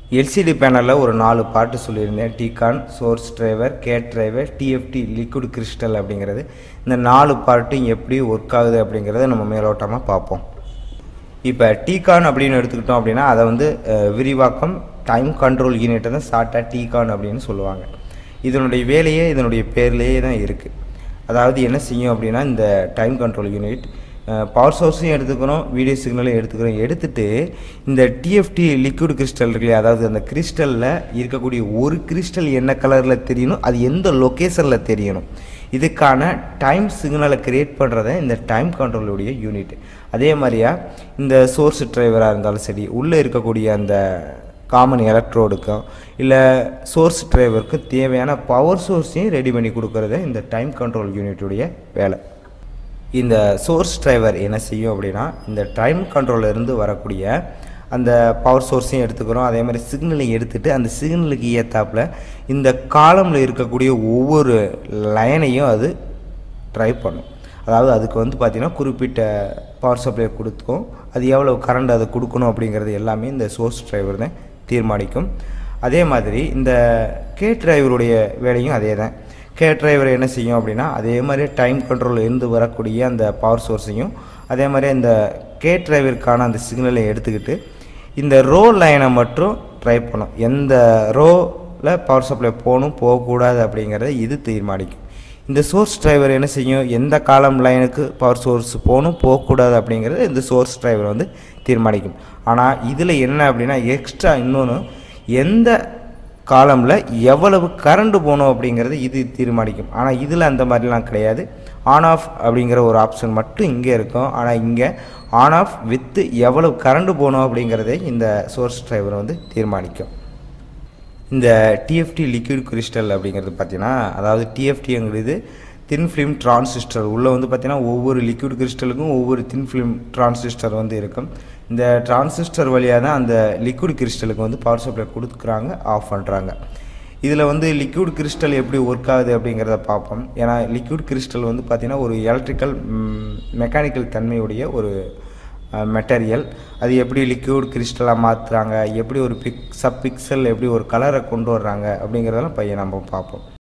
LCD பேனலில் ஒரு நாலு பாட்டு சொல்லியிருந்தேன் டிகான் source driver gate driver TFT liquid crystal அப்படிங்கிறது இந்த நாலு பார்ட்டும் எப்படி ஒர்க் ஆகுது அப்படிங்கிறத நம்ம மேலோட்டமாக பார்ப்போம் இப்போ டிகான் அப்படின்னு எடுத்துக்கிட்டோம் அப்படின்னா அதை வந்து அஹ், விரிவாக்கம் டைம் கண்ட்ரோல் யூனிட்டை தான் ஷார்ட்டாக டிகான் அப்படின்னு சொல்லுவாங்க இதனுடைய வேலையே இதனுடைய பேர்லேயே தான் இருக்குது அதாவது என்ன செய்யும் அப்படின்னா இந்த டைம் கண்ட்ரோல் யூனிட் பவர் சோர்ஸையும் எடுத்துக்கிறோம் வீடியோ சிக்னலையும் எடுத்துக்கிறோம் எடுத்துட்டு இந்த டிஎஃப்டி லிக்விட் கிறிஸ்டல் இருக்கு இல்லையா அதாவது அந்த கிறிஸ்டலில் இருக்கக்கூடிய ஒரு கிறிஸ்டல் என்ன கலரில் தெரியணும் அது எந்த லொக்கேஷனில் தெரியணும் இதுக்கான டைம் சிக்னலை கிரியேட் பண்ணுறத இந்த டைம் கண்ட்ரோலுடைய யூனிட் அதே மாதிரியா இந்த சோர்ஸ் டிரைவராக இருந்தாலும் சரி உள்ளே இருக்கக்கூடிய அந்த காமன் எலக்ட்ரோடுக்கும் இல்லை சோர்ஸ் டிரைவருக்கும் தேவையான பவர் சோர்ஸையும் ரெடி பண்ணி கொடுக்கறது இந்த டைம் கண்ட்ரோல் யூனிட்டுடைய வேலை இந்த சோர்ஸ் டிரைவர் என்ன செய்யும் அப்படின்னா இந்த டைம் கண்ட்ரோல்ல இருந்து வரக்கூடிய அந்த பவர் சோர்ஸையும் எடுத்துக்கிறோம் அதே மாதிரி சிக்னலையும் எடுத்துட்டு அந்த சிக்னலுக்கு ஏத்தாப்புல இந்த காலமில் இருக்கக்கூடிய ஒவ்வொரு லைனையும் அது ட்ரை பண்ணும் அதாவது அதுக்கு வந்து பார்த்திங்கன்னா குறிப்பிட்ட பவர் சப்ளை கொடுத்துக்கும் அது எவ்வளோ கரண்ட் அதை கொடுக்கணும் அப்படிங்கிறது எல்லாமே இந்த சோர்ஸ் டிரைவர் தான் தீர்மானிக்கும் அதே மாதிரி இந்த கே டிரைவருடைய வேலையும் அதே தான் கே டிரைவர் என்ன செய்யும் அப்படின்னா அதே மாதிரி டைம் கண்ட்ரோல் இருந்து வரக்கூடிய அந்த பவர் சோர்ஸையும் அதே மாதிரி இந்த கே டிரைவருக்கான அந்த சிக்னலை எடுத்துக்கிட்டு இந்த ரோ லைனை மட்டும் ட்ரை பண்ணும் எந்த ரோவில் பவர் சப்ளை போகணும் போகக்கூடாது அப்படிங்கிறத இது தீர்மானிக்கும் இந்த சோர்ஸ் டிரைவர் என்ன செய்யும் எந்த காலம் லைனுக்கு பவர் சோர்ஸ் போகணும் போகக்கூடாது அப்படிங்கிறது இந்த சோர்ஸ் டிரைவர் வந்து தீர்மானிக்கும் ஆனால் இதில் என்ன அப்படின்னா எக்ஸ்ட்ரா இன்னொன்று எந்த காலமில் எவ்வளவு கரண்ட் போகணும் அப்படிங்கிறது இது தீர்மானிக்கும் ஆனால் இதில் அந்த மாதிரிலாம் கிடையாது ஆன் ஆஃப் அப்படிங்கிற ஒரு ஆப்ஷன் மட்டும் இங்கே இருக்கும் ஆனால் இங்கே ஆன் ஆஃப் வித்து எவ்வளவு கரண்ட் போகணும் அப்படிங்கிறதை இந்த சோர்ஸ் டிரைவர் வந்து தீர்மானிக்கும் இந்த டிஎஃப்டி லிக்விட் கிறிஸ்டல் அப்படிங்கிறது பார்த்தீங்கன்னா அதாவது டிஎஃப்டிங்கிறது தின் ஃபிலிம் டிரான்சிஸ்டர் உள்ளே வந்து பார்த்தீங்கன்னா ஒவ்வொரு லிக்விட் கிறிஸ்டலுக்கும் ஒவ்வொரு தின் ஃபிலிம் டிரான்சிஸ்டர் வந்து இருக்கும் இந்த டிரான்சிஸ்டர் வழியாக தான் அந்த லிக்விட் கிறிஸ்டலுக்கு வந்து பவர் சப்ளை கொடுக்குறாங்க ஆஃப் பண்ணுறாங்க இதில் வந்து லிக்விட் கிறிஸ்டல் எப்படி ஒர்க் ஆகுது அப்படிங்கிறத பார்ப்போம் ஏன்னா லிக்விட் கிறிஸ்டல் வந்து பார்த்திங்கன்னா ஒரு எலக்ட்ரிக்கல் மெக்கானிக்கல் தன்மையுடைய ஒரு மெட்டீரியல் அது எப்படி லிக்விட் கிறிஸ்டலாக மாற்றுறாங்க எப்படி ஒரு பிக் சப் பிக்சல் எப்படி ஒரு கலரை கொண்டு வர்றாங்க அப்படிங்கிறதெல்லாம் பையன் நம்ம பார்ப்போம்